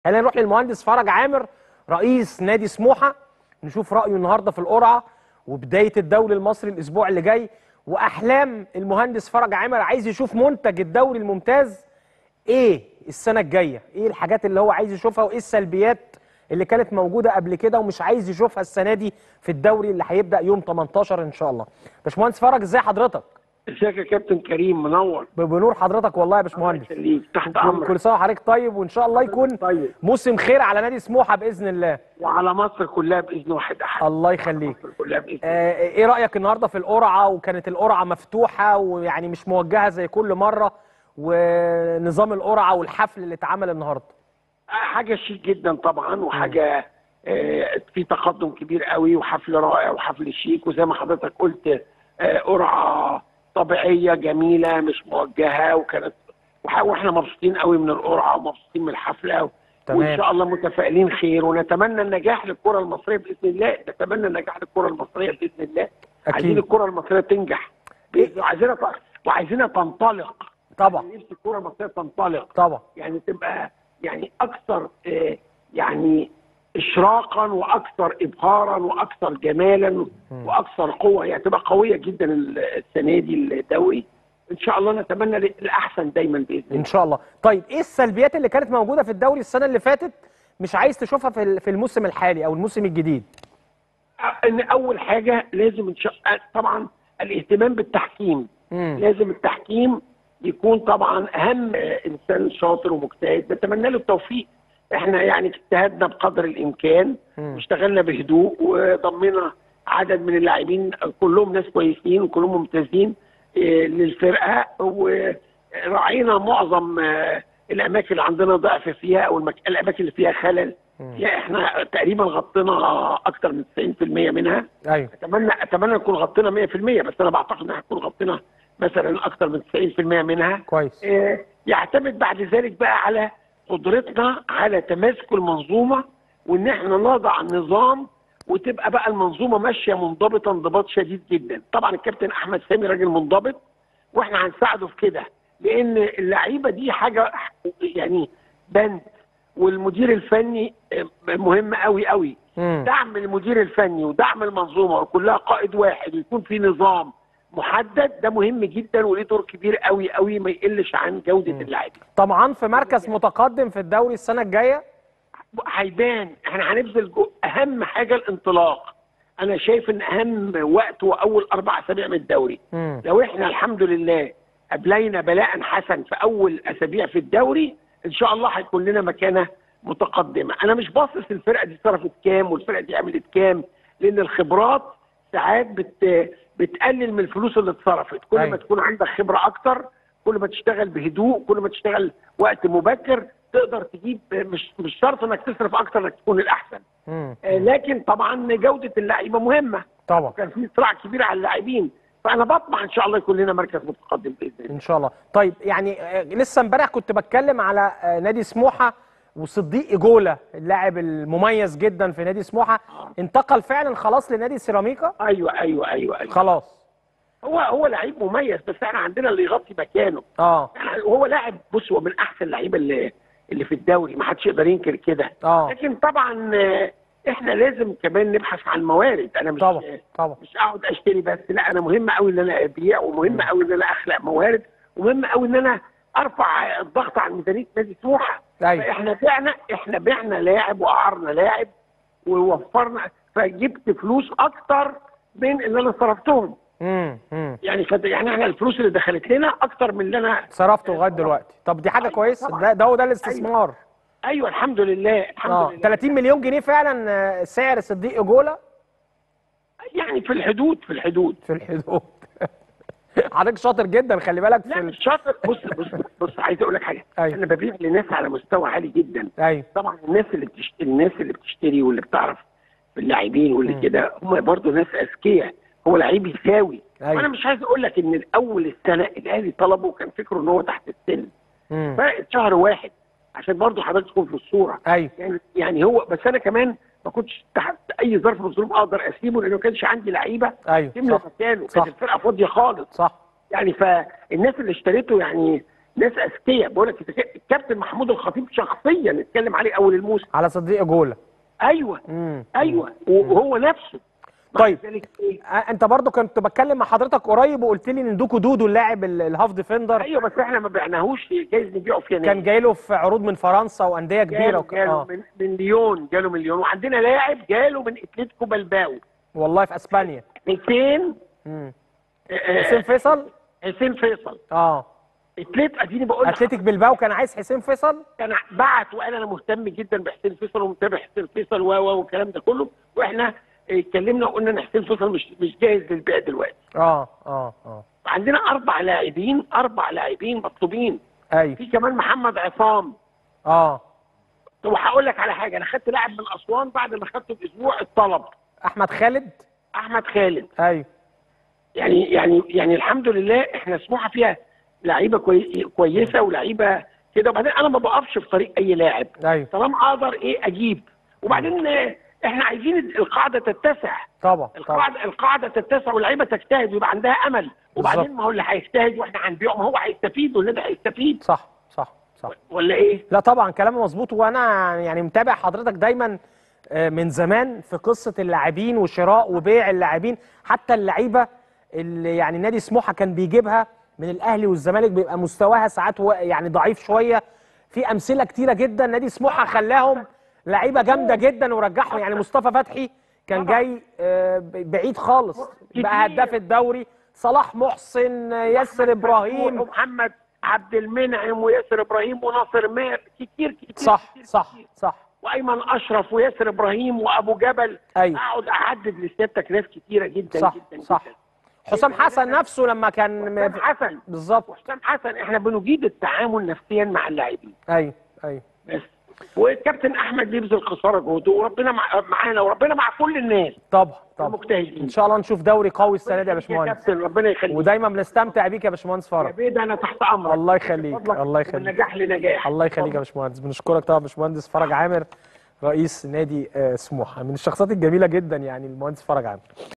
خلينا نروح للمهندس فرج عامر رئيس نادي سموحه نشوف رايه النهارده في القرعه وبدايه الدوري المصري الاسبوع اللي جاي واحلام المهندس فرج عامر عايز يشوف منتج الدوري الممتاز ايه السنه الجايه ايه الحاجات اللي هو عايز يشوفها وايه السلبيات اللي كانت موجوده قبل كده ومش عايز يشوفها السنه دي في الدوري اللي هيبدا يوم 18 ان شاء الله باشمهندس فرج ازي حضرتك ازيك يا كابتن كريم منور بنور حضرتك والله يا الله باشمهندس يخليك تحت كل امرك سنه وحضرتك طيب وان شاء الله يكون طيب موسم خير على نادي سموحه باذن الله وعلى مصر كلها باذن واحد احد الله يخليك مصر كلها باذن آه، ايه رايك النهارده في القرعه وكانت القرعه مفتوحه ويعني مش موجهه زي كل مره ونظام القرعه والحفل اللي اتعمل النهارده حاجه شيك جدا طبعا وحاجه آه، في تقدم كبير قوي وحفل رائع وحفل شيك وزي ما حضرتك قلت آه، قرعه طبيعيه جميله مش موجهه وكانت وح- واحنا مبسوطين قوي من القرعه ومبسوطين من الحفله تمام. وان شاء الله متفائلين خير ونتمنى النجاح للكره المصريه باذن الله نتمنى النجاح للكره المصريه باذن الله أكيد. عايزين الكره المصريه تنجح بإذن- وعايزينها ت- وعايزينها تنطلق طبعا نفسي الكره المصريه تنطلق طبعا يعني تبقى يعني اكثر آه، يعني اشراقا واكثر ابهارا واكثر جمالا واكثر قوه يعني تبقى قويه جدا ال- السنه دي الدوري ان شاء الله نتمنى الاحسن دايما باذن ان الله شاء الله طيب ايه السلبيات اللي كانت موجوده في الدوري السنه اللي فاتت مش عايز تشوفها في ال- في الموسم الحالي او الموسم الجديد ان اول حاجه لازم إن شاء طبعا الاهتمام بالتحكيم مم. لازم التحكيم يكون طبعا اهم آه، انسان شاطر ومجتهد نتمنى له التوفيق احنا يعني اجتهدنا بقدر الامكان مم. واشتغلنا بهدوء وضمنا عدد من اللاعبين كلهم ناس كويسين وكلهم ممتازين آه، للفرقه وراعينا معظم آه، الاماكن اللي عندنا ضعف فيها او المك... الاماكن اللي فيها خلل يعني احنا تقريبا غطينا اكثر من 90% منها ايوه اتمنى اتمنى نكون غطينا 100% بس انا بعتقد ان احنا نكون غطينا مثلا اكثر من 90% منها كويس آه، يعتمد بعد ذلك بقى على قدرتنا على تماسك المنظومه وان احنا نضع نظام وتبقى بقى المنظومه ماشيه منضبطه انضباط شديد جدا طبعا الكابتن احمد سامي راجل منضبط واحنا هنساعده في كده لان اللعيبه دي حاجه يعني بند والمدير الفني آه، مهم قوي قوي مم. دعم المدير الفني ودعم المنظومه وكلها قائد واحد ويكون في نظام محدد ده مهم جدا وليه دور كبير قوي قوي ما يقلش عن جوده اللاعبين طبعا في مركز متقدم في الدوري السنه الجايه هيبان احنا هنبذل جو- اهم حاجه الانطلاق انا شايف ان اهم وقت هو اول اربع اسابيع من الدوري مم. لو احنا الحمد لله ابلينا بلاء حسن في اول اسابيع في الدوري ان شاء الله هيكون لنا مكانه متقدمه انا مش باصص الفرقه دي صرفت كام والفرقه دي عملت كام لان الخبرات ساعات بت بتقلل من الفلوس اللي اتصرفت كل أيوة. ما تكون عندك خبره اكتر كل ما تشتغل بهدوء كل ما تشتغل وقت مبكر تقدر تجيب مش مش شرط انك تصرف اكتر انك تكون الاحسن مم. آه، لكن طبعا جوده اللعيبه مهمه طبعا كان في صراع كبير على اللاعبين فانا بطمع ان شاء الله يكون لنا مركز متقدم باذن الله ان شاء الله طيب يعني آه، لسه امبارح كنت بتكلم على آه، نادي سموحه وصديق ايجولا اللاعب المميز جدا في نادي سموحه انتقل فعلا خلاص لنادي سيراميكا ايوه ايوه ايوه ايوه خلاص هو هو لعيب مميز بس احنا عندنا اللي يغطي مكانه اه يعني هو لاعب بص هو من احسن اللعيبه اللي اللي في الدوري ما حدش يقدر ينكر كده اه لكن طبعا آه، احنا لازم كمان نبحث عن موارد انا مش طبعا طبعا مش اقعد اشتري بس لا انا مهم قوي ان انا ابيع ومهم قوي ان انا اخلق موارد ومهم قوي ان انا ارفع الضغط عن ميزانيه نادي سموحه ايوه فاحنا بعنا احنا بعنا لاعب وقعرنا لاعب ووفرنا فجبت فلوس اكتر من اللي انا صرفتهم امم امم يعني فد يعني احنا الفلوس اللي دخلت لنا اكتر من اللي انا صرفته لغايه دلوقتي طب دي حاجه أيوة كويسه طبعاً. ده ده هو ده الاستثمار ايوه الحمد لله الحمد اه لله 30 مليون جنيه فعلا آه، سعر صديق ايجولا يعني في الحدود في الحدود في الحدود حضرتك شاطر جدا خلي بالك لا في مش شاطر بص بص بص عايز اقول لك حاجه أيوة. انا ببيع لناس على مستوى عالي جدا ال... ايوه طبعا الناس اللي بتشتري الناس اللي بتشتري واللي بتعرف في اللاعبين واللي كده هم برضه ناس اذكياء هو لعيب يساوي أيوة. وانا مش عايز اقول لك ان اول السنه الاهلي طلبه كان فكره ان هو تحت السن امم فرقت شهر واحد عشان برضه حضرتك تكون في الصوره ايوه يعني يعني هو بس انا كمان ما كنتش تحت اي ظرف من الظروف اقدر اسيبه لانه ما كانش عندي لعيبه ايوه تملى صح مكانه صح. كانت الفرقه فاضيه خالص صح يعني فالناس اللي اشتريته يعني ناس اذكياء بقول لك الكابتن محمود الخطيب شخصيا اتكلم عليه اول الموسم على صديق جوله ايوه امم ايوه وهو نفسه مع طيب. ذلك إيه؟ انت برضو كنت بتكلم مع حضرتك قريب وقلت لي ان دوكو دودو اللاعب ال- الهاف ديفندر ايوه بس احنا ما بعناهوش جايز نبيعه في يناير كان جاي له في عروض من فرنسا وانديه كبيره جاله, وك... جاله آه. من, من ليون جاله من ليون وعندنا لاعب جاله من اتلتيكو بلباو والله في اسبانيا حسين امم آه، حسين فيصل حسين فيصل اه اتلت اديني بقول لك اتلتيك بلباو كان عايز حسين فيصل كان بعت وقال انا مهتم جدا بحسين فيصل ومتابع حسين فيصل و و والكلام ده كله واحنا اتكلمنا وقلنا ان حسين فيصل مش مش جاهز للبيع دلوقتي اه اه اه عندنا اربع لاعبين اربع لاعبين مطلوبين ايوه في كمان محمد عصام اه طب وهقول لك على حاجه انا خدت لاعب من اسوان بعد ما خدته باسبوع الطلب احمد خالد احمد خالد ايوه يعني يعني يعني الحمد لله احنا سموحه فيها لعيبه كوي... كويسه ولعيبه كده وبعدين انا ما بقفش في طريق اي لاعب ايوه طالما اقدر ايه اجيب وبعدين آه، احنا عايزين القاعده تتسع طبعا طبعا القاعده القاعده تتسع واللعيبه تجتهد ويبقى عندها امل وبعدين بالظبط. ما هو اللي هيجتهد واحنا هنبيعه ما هو هيستفيد والنادي هيستفيد صح صح صح ولا ايه؟ لا طبعا كلامي مظبوط وانا يعني متابع حضرتك دايما آه، من زمان في قصه اللاعبين وشراء وبيع اللاعبين حتى اللعيبه اللي يعني نادي سموحه كان بيجيبها من الاهلي والزمالك بيبقى مستواها ساعات و- يعني ضعيف شويه في امثله كتيره جدا نادي سموحه خلاهم لعيبه جامده جدا ورجعهم يعني مصطفى فتحي كان طبعا. جاي آه، ب- بعيد خالص كتير. بقى هداف الدوري صلاح محسن آه، ياسر ابراهيم ومحمد عبد المنعم وياسر ابراهيم وناصر ماهر كتير كتير صح كتير صح كتير. صح وايمن اشرف وياسر ابراهيم وابو جبل أيوة. اقعد اعدد لسيادتك ناس كتيره جدا صح جدا صح جدا حسام حسن نفسه لما كان حسام حسن بالظبط وحسام حسن احنا بنجيد التعامل نفسيا مع اللاعبين ايوه ايوه بس والكابتن احمد بيبذل قصارى جهده وربنا مع- معانا وربنا مع كل الناس طبعا طبعا المجتهدين ان شاء الله نشوف دوري قوي السنه دي يا باشمهندس كابتن ربنا يخليك ودايما بنستمتع بيك يا باشمهندس يا فرج بيد انا تحت امرك الله يخليك فضلك الله من يخليك نجاح لنجاح الله يخليك يا باشمهندس بنشكرك طبعا باشمهندس فرج عامر رئيس نادي آه، سموحه من الشخصيات الجميله جدا يعني المهندس فرج عامر